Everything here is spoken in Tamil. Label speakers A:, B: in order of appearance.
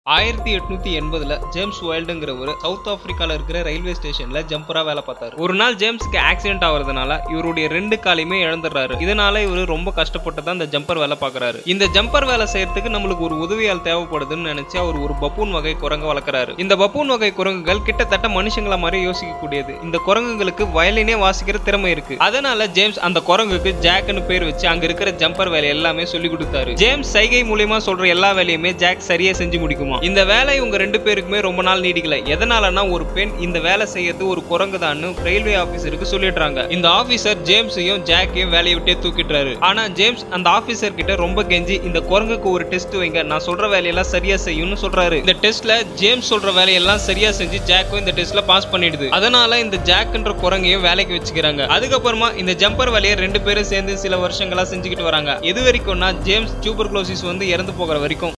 A: ஆயிரத்தி எட்நூத்தி எண்பதுல ஜேம்ஸ் வைல்டுங்கிறவர் சவுத் ஆப்பிரிக்கால இருக்கிற ரயில்வே ஸ்டேஷன்ல ஜம்பரா வேலை பார்த்தாரு ஒரு நாள் ஜேம்ஸ்க்கு ஆக்சிடென்ட் ஆகுறதுனால இவருடைய ரெண்டு காலையுமே இழந்துடுறாரு இதனால இவரு ரொம்ப கஷ்டப்பட்டு தான் இந்த ஜம்பர் வேலை பார்க்கறாரு இந்த ஜம்பர் வேலை செய்யறதுக்கு நம்மளுக்கு ஒரு உதவியால் தேவைப்படுதுன்னு நினைச்சு அவர் ஒரு பப்பூன் வகை குரங்க வளர்க்குறாரு இந்த பப்பூன் வகை குரங்குகள் கிட்டத்தட்ட மனுஷங்கள மாதிரி யோசிக்கக்கூடியது இந்த குரங்குகளுக்கு வயலினே வாசிக்கிற திறமை இருக்கு அதனால ஜேம்ஸ் அந்த குரங்குக்கு ஜாக்னு பேர் வச்சு அங்க இருக்கிற ஜம்பர் வேலை எல்லாமே சொல்லி கொடுத்தாரு ஜேம்ஸ் சைகை மூலியமா சொல்ற எல்லா வேலையுமே ஜாக் சரியா செஞ்சு முடிக்குமா இந்த வேலை உங்க ரெண்டு பேருக்குமே ரொம்ப நாள் நீடிக்கல எதனாலனா ஒரு பெண் இந்த வேலை செய்யறது ஒரு குரங்கு தான் ரயில்வே ஆபீசருக்கு சொல்லிடுறாங்க இந்த ஆபீசர் ஜேம்ஸையும் ஜாக்கையும் வேலையை விட்டே தூக்கிட்டுறாரு ஆனா ஜேம்ஸ் அந்த ஆபீசர் கிட்ட ரொம்ப கெஞ்சி இந்த குரங்குக்கு ஒரு டெஸ்ட் வைங்க நான் சொல்ற வேலையெல்லாம் சரியா செய்யும்னு சொல்றாரு இந்த டெஸ்ட்ல ஜேம்ஸ் சொல்ற வேலையெல்லாம் சரியா செஞ்சு ஜாக்கும் இந்த டெஸ்ட்ல பாஸ் பண்ணிடுது அதனால இந்த ஜாக்ன்ற குரங்கையும் வேலைக்கு வச்சுக்கிறாங்க அதுக்கப்புறமா இந்த ஜம்பர் வேலையை ரெண்டு பேரும் சேர்ந்து சில வருஷங்களா செஞ்சுக்கிட்டு வராங்க எது வரைக்கும்னா ஜேம்ஸ் டியூபர் வந்து இறந்து போகிற வரைக்கும்